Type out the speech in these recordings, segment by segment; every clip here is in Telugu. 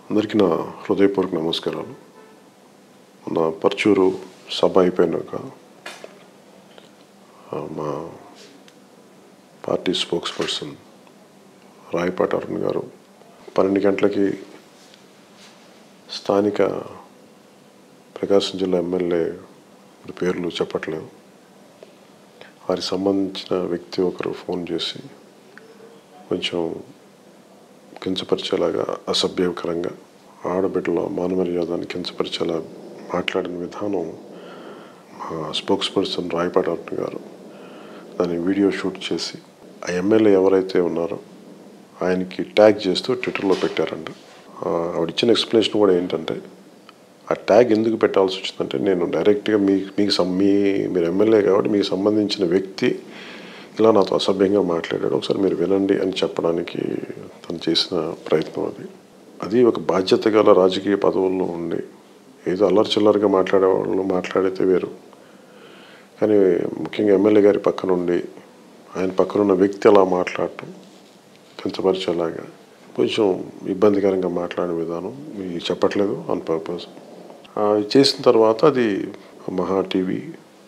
అందరికీ నా హృదయపూర్వక నమస్కారాలు మన పర్చూరు సభ అయిపోయినాక ఆ, మా party spokesperson Rayapati Arun గారు పన్నెండు గంటలకి స్థానిక ప్రకాశం జిల్లా ఎమ్మెల్యే ఇప్పుడు పేర్లు చెప్పట్లేదు వారికి సంబంధించిన వ్యక్తి ఒకరు ఫోన్ చేసి కొంచెం కించపరిచేలాగా అసభ్యకరంగా ఆడబిడ్డల మానమర్యాదాన్ని కించపరిచేలా మాట్లాడిన విధానం మా స్పోక్స్ పర్సన్ రాయపాటి అరుణ్ గారు దాన్ని వీడియో షూట్ చేసి ఆ ఎమ్మెల్యే ఎవరైతే ఉన్నారో ఆయనకి ట్యాగ్ చేస్తూ ట్విట్టర్లో పెట్టారంట ఆ, ఆవిడ ఇచ్చిన ఎక్స్ప్లెనేషన్ కూడా ఏంటంటే ఆ ట్యాగ్ ఎందుకు పెట్టాల్సి వచ్చిందంటే నేను డైరెక్ట్గా మీ మీకు సం మీ మీరు ఎమ్మెల్యే కాబట్టి మీకు సంబంధించిన వ్యక్తి ఇలా నాతో అసభ్యంగా మాట్లాడాడు ఒకసారి మీరు వినండి అని చెప్పడానికి తను చేసిన ప్రయత్నం అది అది ఒక బాధ్యత గల రాజకీయ పదవుల్లో ఉండి ఏదో అల్లరి చిల్లరగా మాట్లాడే వాళ్ళు మాట్లాడితే వేరు కానీ ముఖ్యంగా ఎమ్మెల్యే గారి పక్కన ఉండి ఆయన పక్కన ఉన్న వ్యక్తి అలా మాట్లాడటం కించపరిచేలాగా కొంచెం ఇబ్బందికరంగా మాట్లాడిన విధానం మీకు చెప్పట్లేదు ఆన్ పర్పస్ చేసిన తర్వాత అది మహా టీవీ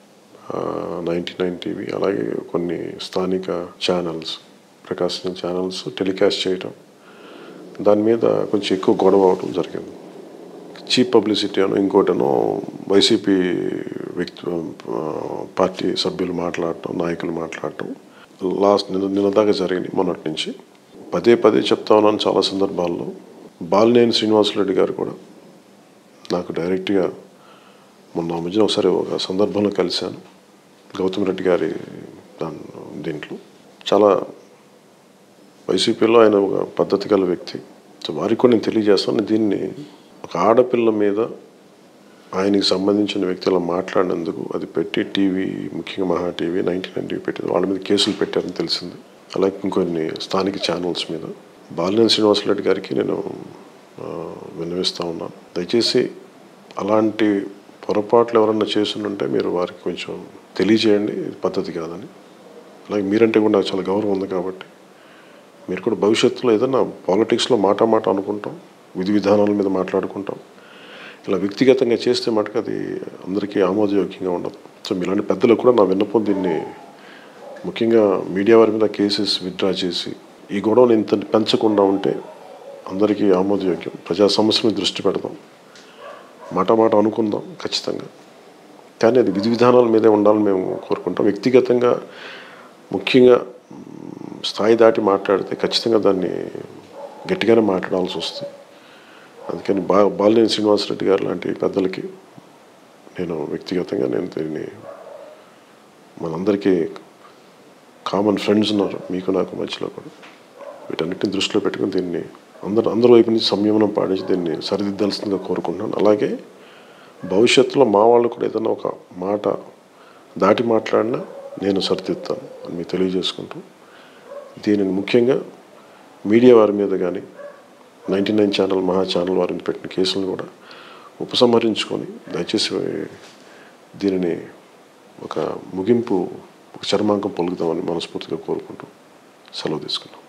నైంటీ నైన్ టీవీ అలాగే కొన్ని స్థానిక ఛానల్స్ ప్రకాశం ఛానల్స్ టెలికాస్ట్ చేయటం దాని మీద కొంచెం ఎక్కువ గొడవ అవడం జరిగింది చీప్ పబ్లిసిటీ అనో ఇంకోటనో వైసీపీ వ్యక్తి ఆ, పార్టీ సభ్యులు మాట్లాడటం నాయకులు మాట్లాడటం లాస్ట్ నిన్న నిన్న దాకా జరిగింది మొన్నటి నుంచి పదే పదే చెప్తా ఉన్నాను చాలా సందర్భాల్లో బాలినేని శ్రీనివాసరెడ్డి గారు కూడా నాకు డైరెక్ట్గా మొన్న ఆ మధ్యన ఒకసారి ఒక సందర్భంలో కలిశాను గౌతమ్ రెడ్డి గారి దాని దీంట్లో చాలా వైసీపీలో ఆయన ఒక పద్ధతి గల వ్యక్తి సో వారికి కూడా నేను తెలియజేస్తాను దీన్ని ఒక ఆడపిల్ల మీద ఆయనకి సంబంధించిన వ్యక్తులు మాట్లాడినందుకు అది పెట్టి టీవీ ముఖ్యంగా మహా టీవీ నైన్టీ నైన్ టీవీ పెట్టింది వాళ్ళ మీద కేసులు పెట్టారని తెలిసింది అలాగే ఇంకొన్ని స్థానిక ఛానల్స్ మీద బాలినేని శ్రీనివాసరెడ్డి గారికి నేను ఆ, విన్నవిస్తా ఉన్నాను దయచేసి అలాంటి పొరపాట్లు ఎవరన్నా చేస్తుంటే మీరు వారికి కొంచెం తెలియజేయండి ఇది పద్ధతి కాదని అలాగే మీరంటే కూడా నాకు చాలా గౌరవం ఉంది కాబట్టి మీరు కూడా భవిష్యత్తులో ఏదైనా పాలిటిక్స్లో మాట మాట అనుకుంటాం విధి విధానాల మీద మాట్లాడుకుంటాం ఇలా వ్యక్తిగతంగా చేస్తే మటుకు అది అందరికీ ఆమోదయోగ్యంగా ఉండదు సో మీలాంటి పెద్దలకు కూడా నా విన్నపం దీన్ని ముఖ్యంగా మీడియా వారి మీద కేసెస్ విత్డ్రా చేసి ఈ గొడవను ఇంత పెంచకుండా ఉంటే అందరికీ ఆమోదయోగ్యం ప్రజా సమస్యల మీద దృష్టి పెడదాం మాట మాట అనుకుందాం ఖచ్చితంగా కానీ అది విధి విధానాల మీదే ఉండాలని మేము కోరుకుంటాం వ్యక్తిగతంగా ముఖ్యంగా మ్, స్థాయి దాటి మాట్లాడితే ఖచ్చితంగా దాన్ని గట్టిగానే మాట్లాడాల్సి వస్తుంది అందుకని బా బాలినేని శ్రీనివాసరెడ్డి గారు లాంటి పెద్దలకి నేను వ్యక్తిగతంగా నేను దీన్ని మనందరికీ కామన్ ఫ్రెండ్స్ ఉన్నారు మీకు నాకు మధ్యలో కూడా వీటన్నిటిని దృష్టిలో పెట్టుకుని దీన్ని అందరు అందరి వైపు నుంచి సంయమనం పాటించి దీన్ని సరిదిద్దాల్సిందిగా కోరుకుంటున్నాను అలాగే భవిష్యత్తులో మా వాళ్ళు కూడా ఏదైనా ఒక మాట దాటి మాట్లాడినా నేను సరిదిద్దాను అని మీకు తెలియజేసుకుంటూ దీనిని ముఖ్యంగా మీడియా వారి మీద కానీ ninety nine channel Maha channel వారిని పెట్టిన కేసులను కూడా ఉపసంహరించుకొని దయచేసి దీనిని ఒక ముగింపు ఒక చర్మాంకం పలుకుదామని మనస్ఫూర్తిగా కోరుకుంటూ సెలవు తీసుకున్నాం